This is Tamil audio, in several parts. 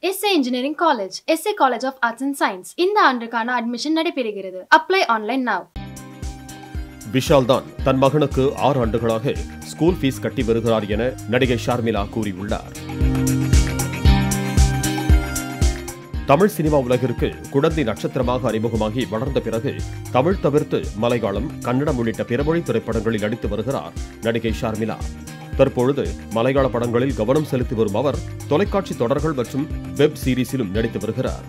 S A engineering college SA college of arts and science இந்த ஆண்டுக்கான அட்மிஷன் நடைபெறுகிறது அப்ளை ஆன்லைன் now விஷால் தான் தன் மகனுக்கு ஆறு ஆண்டுகளாக ஸ்கூல் ஃபீஸ் கட்டி வருகிறார் என நடிகை ஷார்மிளா கூறியுள்ளார் தமிழ் சினிமா உலகிற்கு குழந்தை நட்சத்திரமாக அறிமுகமாகி வளர்ந்த பிறகு தமிழ் தவிர்த்து மலையாளம் கன்னடம் உள்ளிட்ட பிறமொழி திரைப்படங்களில் நடித்து வருகிறார் நடிகை ஷார்மிளா தற்பொழுது மலையாள படங்களில் கவனம் செலுத்தி வரும் அவர் தொலைக்காட்சி தொடர்கள் மற்றும் வெப் சீரிஸிலும் நடித்து வருகிறார்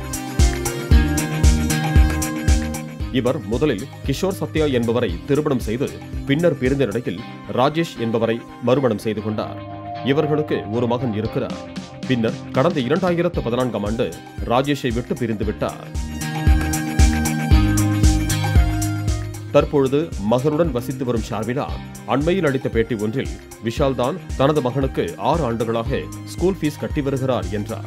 இவர் முதலில் கிஷோர் சத்யா என்பவரை திருமணம் செய்து பின்னர் பிரிந்த நிலையில் ராஜேஷ் என்பவரை மறுமணம் செய்து கொண்டார் இவர்களுக்கு ஒரு மகன் இருக்கிறார் பின்னர் கடந்த இரண்டாயிரத்து பதினான்காம் ஆண்டு ராஜேஷை விட்டு பிரிந்து விட்டார் தற்பொழுது மகனுடன் வசித்து வரும் ஷார்மிளா அண்மையில் அளித்த பேட்டி ஒன்றில் விஷால் தான் தனது மகனுக்கு ஆறு ஆண்டுகளாக ஸ்கூல் ஃபீஸ் கட்டி வருகிறார் என்றார்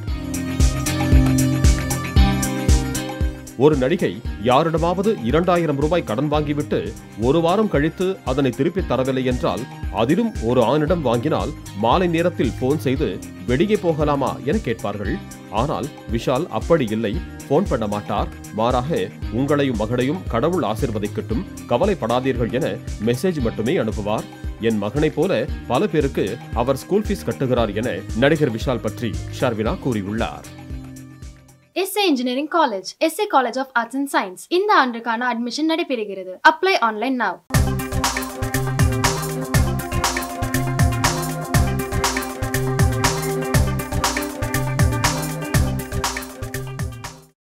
ஒரு நடிகை யாரிடமாவது இரண்டாயிரம் ரூபாய் கடன் வாங்கிவிட்டு ஒரு வாரம் கழித்து அதனை திருப்பித் தரவில்லை என்றால் அதிலும் ஒரு ஆணிடம் வாங்கினால் மாலை நேரத்தில் போன் செய்து வெளியே போகலாமா என கேட்பார்கள் ஆனால் விஷால் அப்படி இல்லை போன் பண்ண மாட்டார் மாறாக உங்களையும் மகனையும் கடவுள் ஆசிர்வதிக்கட்டும் கவலைப்படாதீர்கள் என மெசேஜ் மட்டுமே அனுப்புவார் என் மகனைப் போல பல பேருக்கு அவர் ஸ்கூல் ஃபீஸ் கட்டுகிறார் என நடிகர் விஷால் பற்றி ஷர்வினா கூறியுள்ளார் SA engineering college SA college of arts and science இந்த ஆண்டுக்கான அட்மிஷன் நடைபெறுகிறது அப்ளை ஆன்லைன் now